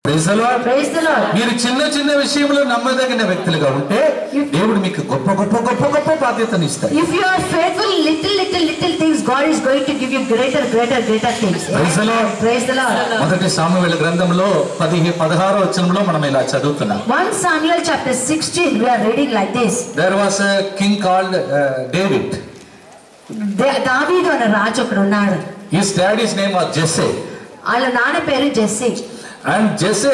Praise the Lord. Praise the Lord. మీరు చిన్న చిన్న విషయంలో నమ్మదగిన వ్యక్తులుగా ఉంటే దేవుడు మీకు గొప్ప గొప్ప గొప్ప గొప్ప బాధ్యతను ఇస్తాడు If you are faithful in little, little, little things, God is going to give you greater, greater, greater things. Praise the Lord. Praise the Lord. మొదటి సామువేల గ్రంథంలో పదిహే పదహారో వచనంలో మనం ఇలా చదువుతున్నాం 1 Samuel chapter 16, we are reading like this. There was a king called David దే- దావీదు అనే రాజు ఒకడు ఉన్నాడు his daddy's name was Jesse వాళ్ళ నాన్న పేరు Jesse and Jesse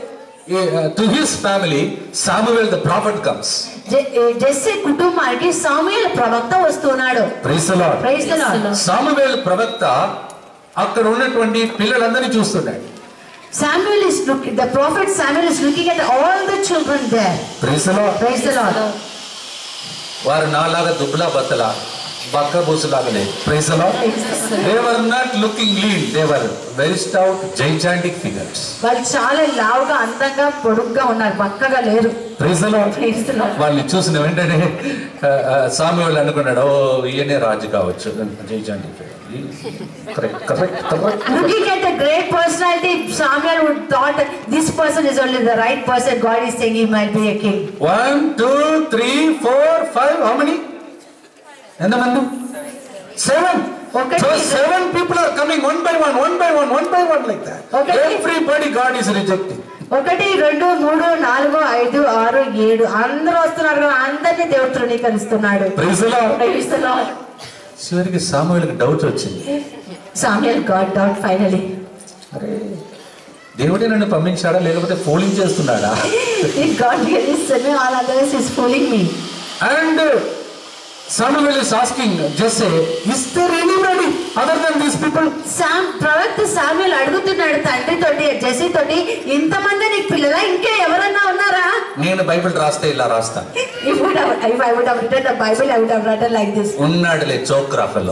to his family Samuel the prophet comes జె- ఏ జెస్సీ కుటుంబానికి సాముయేల్ ప్రవక్త వస్తున్నాడు praise the Lord praise the Lord Samuel ప్రవక్త అక్కడ ఉన్నటువంటి పిల్లలందరినీ చూస్తున్నాడు Samuel is looking, the prophet Samuel is looking at all the children there. Praise the Lord Praise the Lord. వారు నాలాగా దుబ్బలా బత్తలా బక్క బూసులాగా లేదు praise the Lord they were not looking lean they were very stout gigantic figures వాళ్ళు చాలా లావుగా అందంగా పొడుగ్గా ఉన్నారు పక్కగా లేరు praise the Lord Praise the Lord. వాళ్ళని చూసిన వెంటనే స్వామి వాళ్ళు అనుకున్నాడు ఓ ఈయనే రాజు కావచ్చు gigantic figure correct correct correct Looking at the great personality, Samuel would thought that this person is only the right person. God is saying he might be a king. One two three four five how many ఎంతమంది seven ఒకటి. So seven people are coming one by one one by one one by one like that ఒకటి. Everybody God is rejecting ఒకటి రెండు మూడు నాలుగు ఐదు ఆరు ఏడు అందరూ వస్తున్నారు కదా, అందరినీ దేవుడు తృణీకరిస్తున్నాడు praise the Lord Praise the Lord. చివరికి సామువేల్కి డౌట్ వచ్చింది Samuel got down finally. అరే దేవుడే నన్ను పంపించాడా లేకపోతే ఫోలింగ్ చేస్తున్నాడా If God really sent me, all others is fooling me. And Samuel is asking just is there anybody other than these people సామ్ ప్రవక్త సామ్యుల్ అడుగుతున్నాడు తండ్రి తోటి జెసి తోటి ఇంతమంది నీకు పిల్లలా ఇంకా ఎవరన్నా ఉన్నారా నేను బైబిల్ రాస్తే ఇలా రాస్తాను If would have, if I would have written the Bible, I would have written like this. ఉన్నాడులే జోగ్రాఫీలో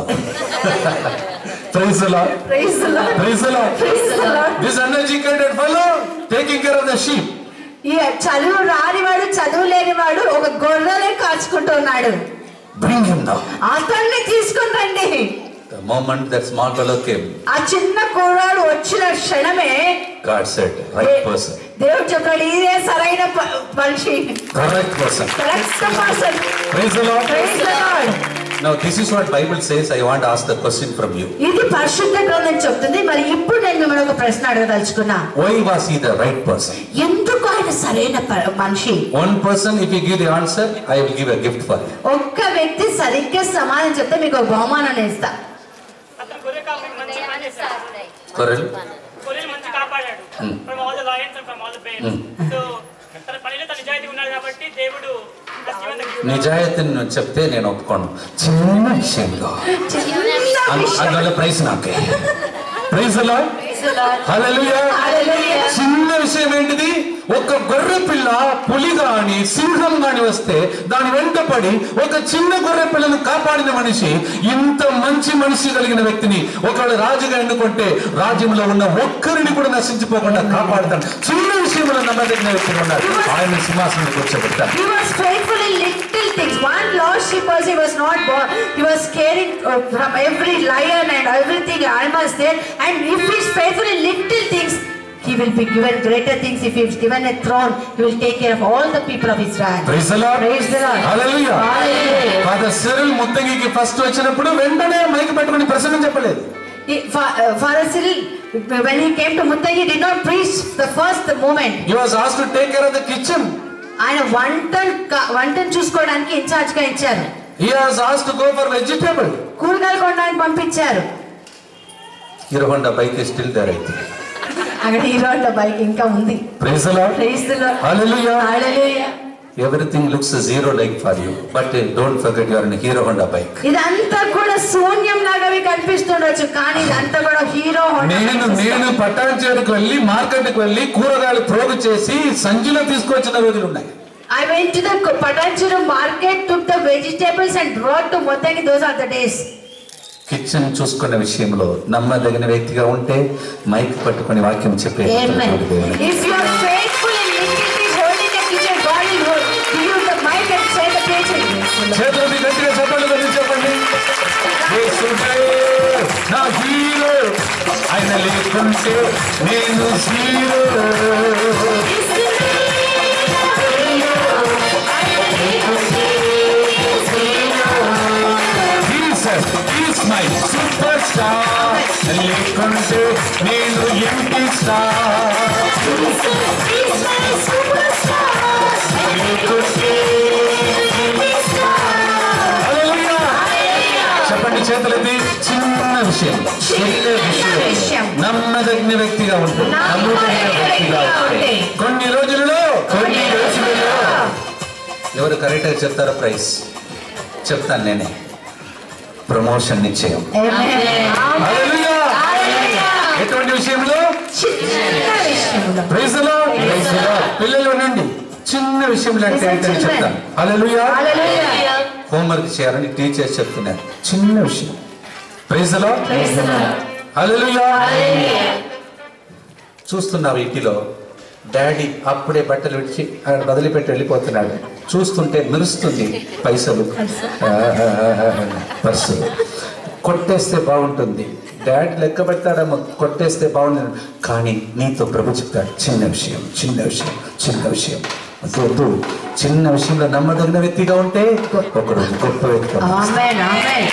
praise lord Praise the Lord. Praise lord Praise the Lord. This uneducated fellow taking care of the sheep ఈ చదువు రానివాడు చదువు లేనివాడు ఒక గొర్రెలే కాచుకుంటూ ఉన్నాడు bring him now అతన్ని తీసుకొని రండి the moment that small fellow came ఆ చిన్న కుర్రాడు వచ్చిన క్షణమే గాడ్ సెడ్ రైట్ పర్సన్ దేవుడు చెప్పాడు ఇదే సరైన ప- మనిషి correct person correct person praise lord Praise the Lord. Now this is what Bible says I want ask the question from you ఇది పరిశుద్ధ గ్రంథం చెప్తుంది మరి ఇప్పుడు నేను మిమ్మల్ని ఒక ప్రశ్న అడగదలుచుకున్నా why was he the right person ఎందుకు ఆయన సరైన ప- మనిషి one person if you give the answer I will give a gift for ఒక్క వ్యక్తి సరిగ్గా సమాధానం చెప్తే మీకు ఒక బహుమానం ఇస్తా అతను గొర్రె కాపరి మంచి పని చేశాడు గొర్రెలు గొర్రెలు మంచి కాపాడాడు Hmm. From all the lions from all the bears so తన పనిలో తన నిజాయితీ ఉన్నాడు కాబట్టి దేవుడు ఆ జీవన నిజాయితీని నువ్వు చెప్తే నేను ఒప్పుకోను చిన్న విషయంలో చిన్న అం- విషయం. అందువల్ల ప్రైజ్ నాకే ప్రైజ్ అలా Praise the Lord. Hallelujah Hallelujah. చిన్న విషయం ఏంటిది ఒక గొర్రె పిల్ల పులి గాని సింహం గాని వస్తే దాని వెంట పడి ఒక చిన్న గొర్రె పిల్లను కాపాడిన మనిషి ఇంత మంచి మనిషి కలిగిన వ్యక్తిని ఒకవేళ రాజుగా ఎన్నుకుంటే రాజ్యంలో ఉన్న ఒక్కరిని కూడా నశించిపోకుండా కాపాడుతాడు చిన్న విషయంలో నమ్మదగిన వ్యక్తులు ఉన్నారు ఆయన సింహాసనం కూర్చోబెట్టారు He was faithful in little things. One lost sheep was he was not born. He was caring uh, from every lion and everything animals there. And if he is faithful in little things, he will be given greater things. If he is given a throne, he will take care of all the people of Israel. Praise the Lord. Praise the Lord. Hallelujah. Hallelujah. Father Cyril ముత్తగికి first వచ్చినప్పుడు వెంటనే mic పెట్టుకుని ప్రసంగం చెప్పలేదు He, Fa- uh, Father Cyril, when he came to Muttagi, he did not preach the first moment. He was as to take care of the kitchen ఆయన వంట వంటను చూసుకోవడానికి ఇన్ఛార్జ్ గా ఇచ్చారు he has as to go for vegetable కూరగాయలు కొనడానికి పంపించారు hero Honda bike still there అయితే అక్కడ హీరో బైక్ ఇంకా ఉంది praise the Lord Praise the Lord. Hallelujah Hallelujah. Everything looks zero like for you but don't forget your in hero Honda bike ఇదంతా కూడా శూన్యం లాగా మీకు కనిపిస్తుండొచ్చు కానీ ఇదంతా కూడా హీరో హోండా నేను నేను పట్టాంచేరుకు వెళ్ళి మార్కెట్కి వెళ్ళి కూరగాయలు ప్రోగు చేసి సంచిలో తీసుకొచ్చిన రోజులు ఉన్నాయి I went to the Patanchuru market, took the vegetables and brought to Mottagi. Those are the days. Kitchen చూసుకున్న విషయంలో నమ్మదగిన వ్యక్తిగా ఉంటే మైక్ పట్టుకొని వాక్యం చెప్పే Amen. If you are faithful in little things, holding the kitchen, God will give you the mic and say the preaching. చేతులు మీ గట్టిగా చెప్పండి గురించి చెప్పండి యేసుడే నా హీరో ఆయన లేకుంటే నేను హీరో స్టార్ లేకుంటే నేను ఎంటి స్టార్ లేకుంటే హల్లెలూయా. చెప్పండి చేతులెత్తి చిన్న విషయం చిన్న విషయం విషయం. నమ్మదగిన వ్యక్తిగా ఉంటుంది నమ్మదగిన వ్యక్తిగా ఉంటే కొన్ని రోజులలో కొన్ని రోజులలో ఎవరు కరెక్ట్గా చెప్తారో ప్రైస్ చెప్తాను నేనే ప్రమోషన్ నిశ్చయం హల్లెలూయా. ఎటువంటి విషయంలో చిన్న విషయంలో ప్రైజ్ లో పిల్లలు ఉండండి చిన్న విషయంలో అంటే ఏంటని చెప్తాను హల్లెలూయా హల్లెలూయా. హోంవర్క్ చేయాలని టీచర్స్ చెప్తున్నారు చిన్న విషయం ప్రైజ్ లో హల్లెలూయా చూస్తున్నావు ఇంటిలో డాడీ అప్పుడే బట్టలు విడిచి అక్కడ వదిలిపెట్టి వెళ్ళిపోతున్నాడు చూస్తుంటే మెరుస్తుంది పైసలు ఆ, ఆ, ఆ, ఆ, పర్సు కొట్టేస్తే బాగుంటుంది డాడీ లెక్క పెడతాడేమో కొట్టేస్తే బాగుంటుంది కానీ నీతో ప్రభు చెప్తాడు చిన్న విషయం చిన్న విషయం చిన్న విషయం వద్దు, వద్దు చిన్న విషయంలో నమ్మదగిన వ్యక్తిగా ఉంటే ఒకరోజు గొప్ప వ్యక్తి అవుతాడు. Amen, amen.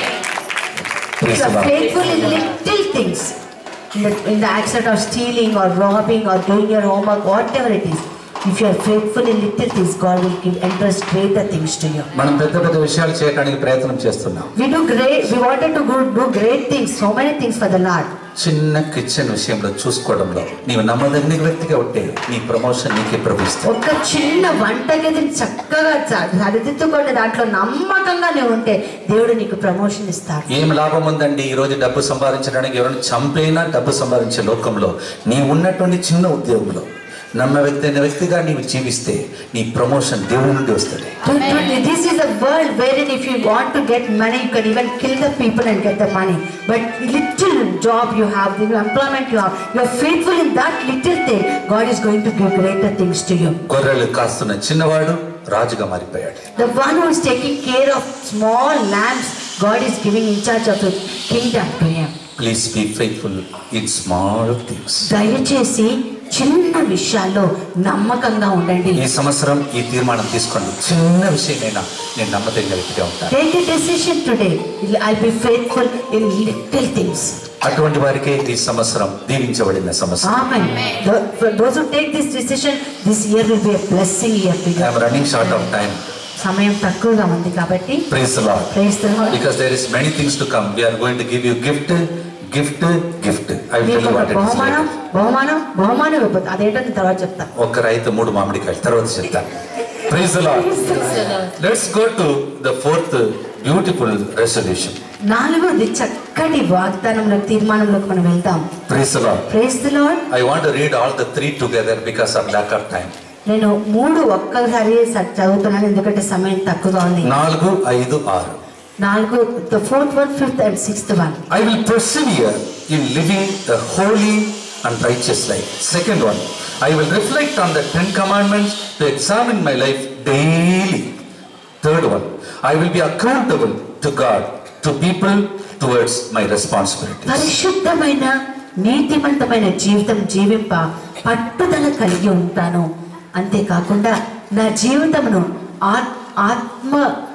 If Praise you the are Lord. faithful in little things, in the, in the accident of stealing or robbing or doing your homework, whatever it is, if you are faithful in little things, God will give entrust greater things to you. మనం పెద్ద పెద్ద విషయాలు చేయడానికి ప్రయత్నం చేస్తున్నాం We do great, we wanted to go, do great things, so many things for the Lord. చిన్న kitchen విషయంలో చూసుకోవడంలో నీవు నమ్మదగిన వ్యక్తిగా ఉంటే నీ ప్రమోషన్ నీకే ప్రభిస్తావు ఒక చిన్న వంటగదిని చక్కగా చ- సరిదిద్దుకొని దాంట్లో నమ్మకంగా నువ్వు ఉంటే దేవుడు నీకు ప్రమోషన్ ఇస్తాడు ఏం లాభం ఉందండి ఈ రోజు డబ్బు సంపాదించడానికి ఎవరైనా చంపైనా డబ్బు సంపాదించే లోకంలో నీ ఉన్నటువంటి చిన్న ఉద్యోగంలో నమ్మ వ్యక్తి అయిన వ్యక్తిగా నీవు జీవిస్తే నీ ప్రమోషన్ దేవుడి నుండి వస్తుంది To- to- This is a world wherein if you want to get money, you can even kill the people and get the money. But little job you have, the employment you have, you are faithful in that little thing, God is going to give greater things to you. గొర్రెలు కాస్తున్న చిన్నవాడు రాజుగా మారిపోయాడు The one who is taking care of small lambs, God is giving in charge of the kingdom to him. Please be faithful in small things దయచేసి చిన్న విషయాల్లో నమ్మకంగా ఉండండి ఈ సంవత్సరం ఈ తీర్మానం తీసుకోండి చిన్న విషయమైనా నేను నమ్మదగిన వ్యక్తిగా ఉంటాను Take a decision today. I'll be faithful in little things. అటువంటి వారికే ఈ సంవత్సరం దీవించబడిన సంవత్సరం Amen. Tho- For those who take this decision, this year will be a blessing year to you. I'm running short of time సమయం తక్కువగా ఉంది కాబట్టి praise lord praise the Lord. because there is many things to come we are going to give you gift gift gift i will tell మీకు you ఒక what it is బహుమానం later. బహుమానం బహుమానం ఇవ్వబోతుంది అదేంటో నేను తర్వాత చెప్తా ఒక రైతు మూడు మామిడికాయలు తర్వాత చెప్తాను praise lord let's go to the fourth beautiful resolution నాలుగోది చక్కటి వాగ్దానంలో తీర్మానంలోకి మనం వెళ్దాం praise lord praise the lord I want read all the three together because of lack of time నేను మూడు ఒక్కసారి స- చదువుతున్నాను ఎందుకంటే సమయం తక్కువగా ఉంది నాలుగు ఐదు ఆరు నాలుగు the fourth one fifth and sixth one I will persevere in living a holy and righteous life. Second one, I will reflect on the Ten Commandments to examine my life daily. Third one, I will be accountable to God, to people, towards my responsibilities. పరిశుద్ధమైన నీతిమంతమైన జీవితం జీవింప పట్టుదల కలిగి ఉంటాను అంతేకాకుండా నా జీవితమును ఆత్- ఆత్మ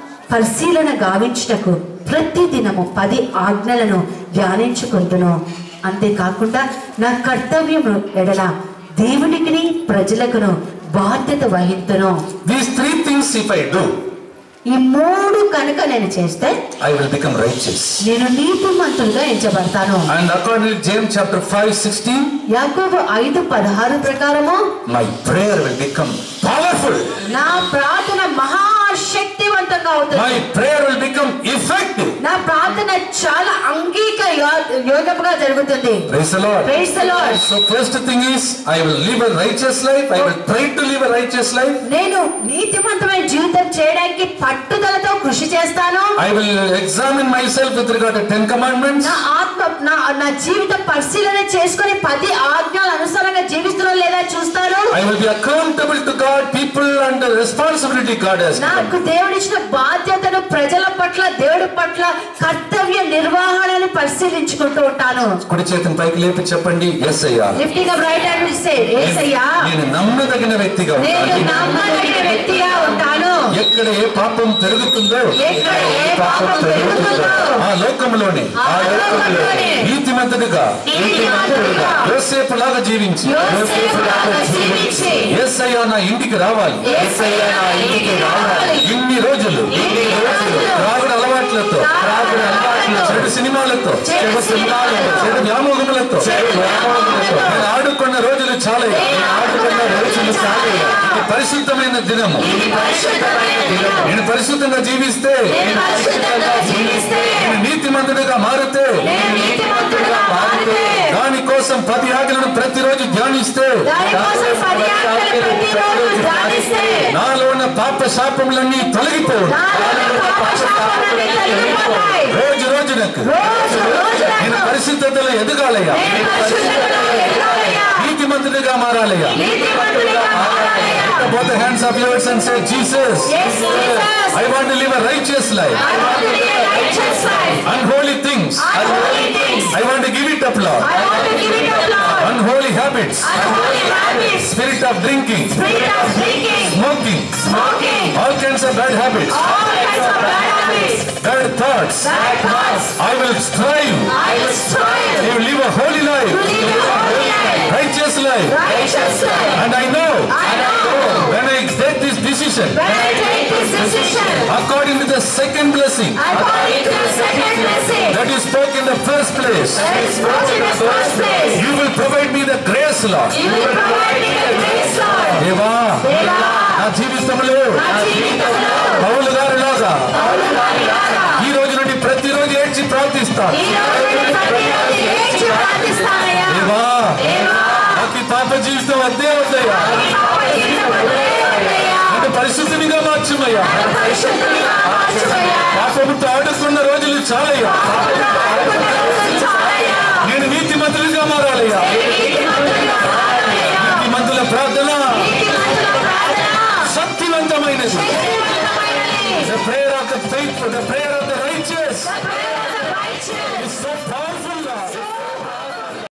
పరిశీలన గావించుటకు ప్రతి దినము పది ఆజ్ఞలను ధ్యానించుకుంటును అంతేకాకుండా నా కర్తవ్యము ఎడల దేవునికి ప్రజలకును బాధ్యత వహింతును These three things, if I do, ఈ మూడు కనుక నేను చేస్తే I will become righteous. నేను నీతిమంతులుగా ఎంచబడతాను And according to James chapter 5 16, యాకోబు ఐదు పదహారు ప్రకారము my prayer will become powerful. నా ప్రార్థన మహాశక్తివంతంగా అవుతుంది My prayer will become effective. నా ప్రార్థన చాలా అంగీక యో- యోగముగా జరుగుతుంది Praise the Lord. Praise the Lord. So first thing is, I will live a righteous life. I will try to live a righteous life. నేను నీతివంతమైన జీవితం చేయడానికి పట్టుదలతో కృషి చేస్తాను I will examine myself with regard to Ten Commandments. నా ఆత్మ నా నా జీవితం పరిశీలన చేసుకొని పది ఆజ్ఞల అనుసారంగా జీవిస్తున్నా లేదా చూస్తాను I will be accountable to God, people, and the responsibility God has given. నాకు దేవుడిచ్చిన బాధ్యతను ప్రజల పట్ల దేవుడి పట్ల కర్తవ్య నిర్వహణని పరిశీలించుకుంటూ ఉంటాను కుడి చేతిని పైకి లేపి చెప్పండి ఎస్ అయ్యా లిఫ్టింగ్ అప్ రైట్ హ్యాండ్ ఇస్తే ఏసయ్యా నేను నమ్మదగిన వ్యక్తిగా నేను ఉంటాను నమ్మదగిన వ్యక్తిగా ఉంటాను ఎక్కడ ఏ పాపం పెరుగుతుందో ఎక్కడ ఏ పాపం పెరుగుతుందో ఆ లోకంలోనే ఆ లోకంలోనే నీతిమంతుడిగా నీతిమంతుడిగా యోసేపు లాగా జీవించి యోసేపులాగా జీవించి ఏసయ్య నా ఇంటికి రావాలి యేసయ్య నా ఇంటికి రావాలి ఇన్ని రోజులు ఇన్ని రోజులు త్రాగుడు అలవాట్లతో త్రాగుడు అలవాట్లతో, చెడు సినిమాలతో చెడు సినిమాలతో, చెడు వ్యామోహములతో చెడు వ్యామోహములతో, నేను ఆడుకున్న రోజులు చాలయ్యా నేను ఆడుకున్న రోజులు చాలయ్యా. ఇది పరిశుద్ధమైన దినము ఇది పరిశుద్ధమైన దినము. నేను పరిశుద్ధంగా జీవిస్తే నేను పరిశుద్ధంగా జీవిస్తే నేను నీతిమంతుడిగా మారితే నేను నీతిమంతుడిగా మారితే దాని కోసం పది ఆజ్ఞలను ప్రతిరోజు ధ్యానిస్తే దానికోసం పది ఆజ్ఞలు ప్రతిరోజు ధ్యానిస్తే నాలో ఉన్న పాప శాపములన్నీ తొలగిపోవు నాలో పాపశాపములన్నీ తొలగిపోతాయి. రోజు రోజునకు రోజు రోజులకు నేను పరిశుద్ధతలో ఎదగాలయ్యా నేను పరిశుద్ధతలో ఎదగాలయ్యా. నీతిమంతుడిగా మారాలయ్యా నీతిమంతుడిగా మారాలయ్యా. both the hands of yours and say Jesus Yes, Jesus. I want to live a righteous life I want to live a righteous life. unholy things Unholy things. I want to give it up Lord I want to give it up, Lord. unholy habits Unholy habits. spirit of drinking Spirit of drinking, smoking smoking, all kinds of bad habits all kinds of bad habits, bad thoughts bad thoughts. I will strive I will strive to live a holy to life live a holy life, righteous life righteous life. and I know I know when I take this decision when I take this decision, according to the second blessing according to the second blessing, that you spoke in the first place that is brought in the first place, you will provide me the grace Lord you will provide me the grace, Lord. దేవా దేవా, నా జీవితంలో నా జీవితంలో పౌలు గారిలాగా పౌలు గారిలాగా ఈ రోజు నుండి ప్రతిరోజు ఏడ్చి ప్రార్థిస్తాను ఈ రోజు నుండి ప్రతిరోజు ఏడ్చి ప్రార్థిస్తానయ్యా. దేవా దేవా, నాకు ఈ పాప జీవితం వద్దే వద్దయ్యా ఈ పాప జీవితం వదిలే వదిలేయ్యా. నన్ను పరిశుద్ధినిగా మార్చుమయ్యా నన్ను పరిశుద్ధునిగా మార్చుమయ్యా. పాపముతో ఆడుకున్న రోజులు చాలయ్యా ఆడుకున్న రోజులు చాలయ్యా. నేను నీతి మంత్రులుగా మారాలయ్యా నేను నీతిమంతుడిగా మారాలయ్యా. నీతి మంత్రుల ప్రార్థన నీతిమంతుల ప్రార్థన శక్తివంతమైనది శక్తివంతమైనది. The prayer of the faithful, the prayer